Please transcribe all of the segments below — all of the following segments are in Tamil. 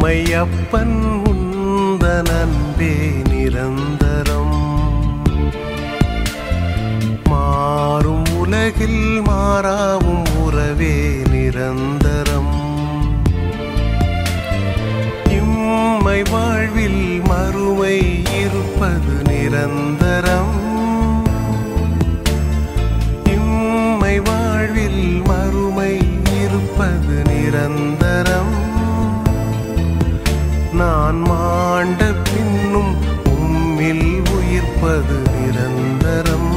அம்மையப்பன் உந்தன் அன்பே நிரந்தரம் மாறும் உலகில் மாறாவும் உறவே நிரந்தரம் இம்மை வாழ்வில் மறுமை இருப்பது நிரந்தரம் இம்மை வாழ்வில் மறுமை இருப்பது நிரந்தரம் நான் மாண்ட பின்னும் உம்மில் உயிர்ப்பது நிரந்தரம்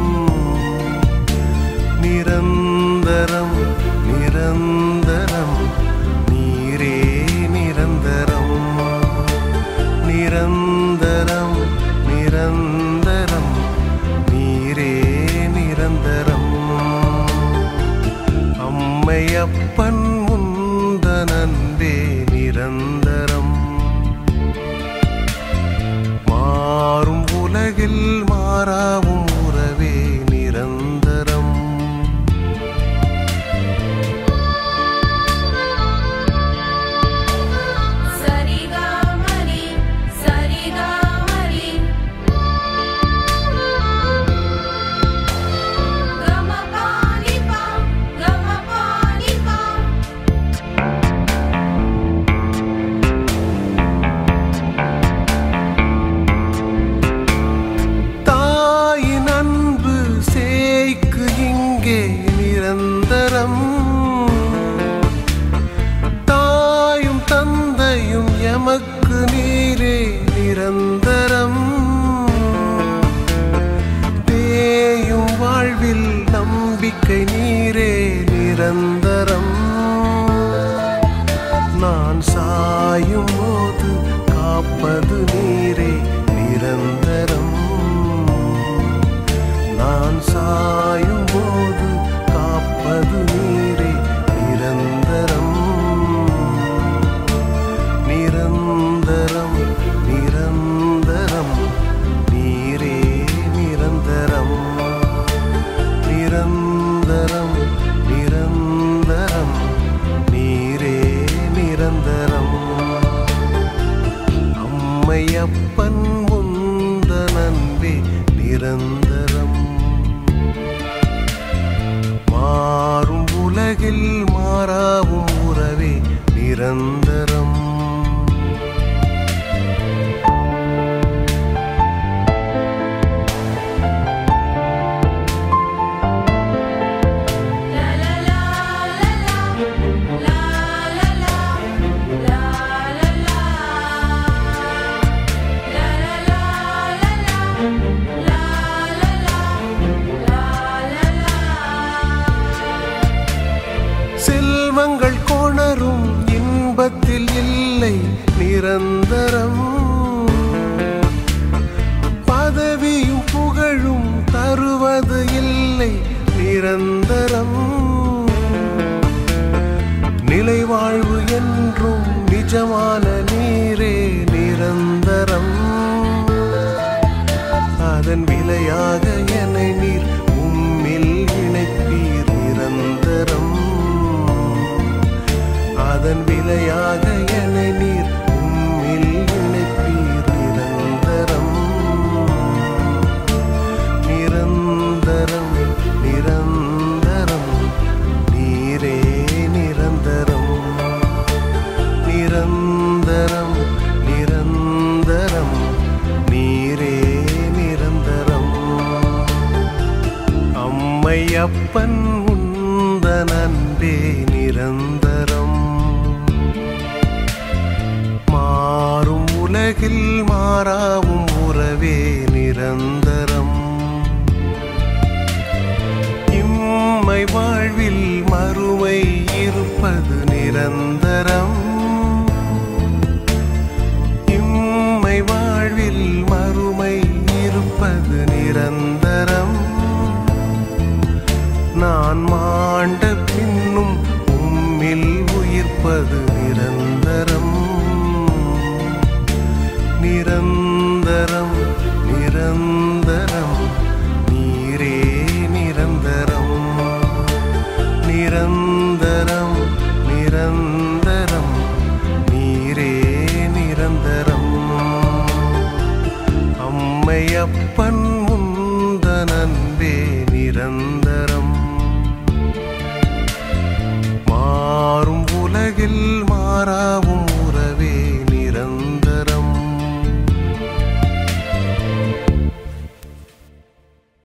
நிரந்தரம் நிரந்தரம் நீரே நிரந்தரம் நிரந்தரம் நிரந்தரம் நீரே நிரந்தரம் அம்மையப்பன் முந்தன் அன்பே நிரந்தரம் மாறும் உலகில் மாறாவும் உறவே நிரந்தரம் சரிகாமரி சரிகாமரி கமபானிபா கமபானிபா தாயின் அன்பு சேய்க்கு இங்கே நிரந்தரம் தாயும் தந்தையும் எமக்கு நீரே நிரந்தரம் தேயும் வாழ்வில் நம்பிக்கை நீரே நிரந்தரம் நான் சாயும் போது காப்பது நீரே நிரந்தரம் நான் சாயும் போது காப்பது நீரே நிரந்தரம் நிரந்தரம் நிரந்தரம் நீரே நிரந்தரம் நிரந்தரம் நிரந்தரம் நீரே நிரந்தரம் அம்மையப்பன் முந்தன் அன்பே நிரந்தரம் மாறும் உலகில் மாறாவும் உறவே நிரந்தரம் லா லா லா லா லா லா லா லா லா லா லா லா லா லா செல்வங்கள் கொணரும் இன்பத்தில் இல்லை நிரந்தரம் பதவியும் புகழும் தருவது இல்லை நிரந்தரம் நிலை வாழ்வு என்றும் நிஜமான நீரே நிரந்தரம் அதன் விலையாக என்னை நீர் உம்மில் இணைப்பீர் நிரந்தரம் அதன் விலையாக என்னை நீர் உம்மில் இணைப்பீர் நிரந்தரம் நிரந்தரம் நிரந்தரம் நீரே நிரந்தரம் நிரந்தரம் நிரந்தரம் நீரே நிரந்தரம் அம்மையப்பன் உந்தன் அன்பே நிரந்தரம் மாறும் உலகில் மாறாவும் உறவே நிரந்தரம் இம்மை வாழ்வில் மறுமை இருப்பது நிரந்தரம் இம்மை வாழ்வில் மறுமை இருப்பது நிரந்தரம் நான் மாண்ட பின்னும் உம்மில் உயிர்ப்பது நிரந்தரம் நிரந்தரம்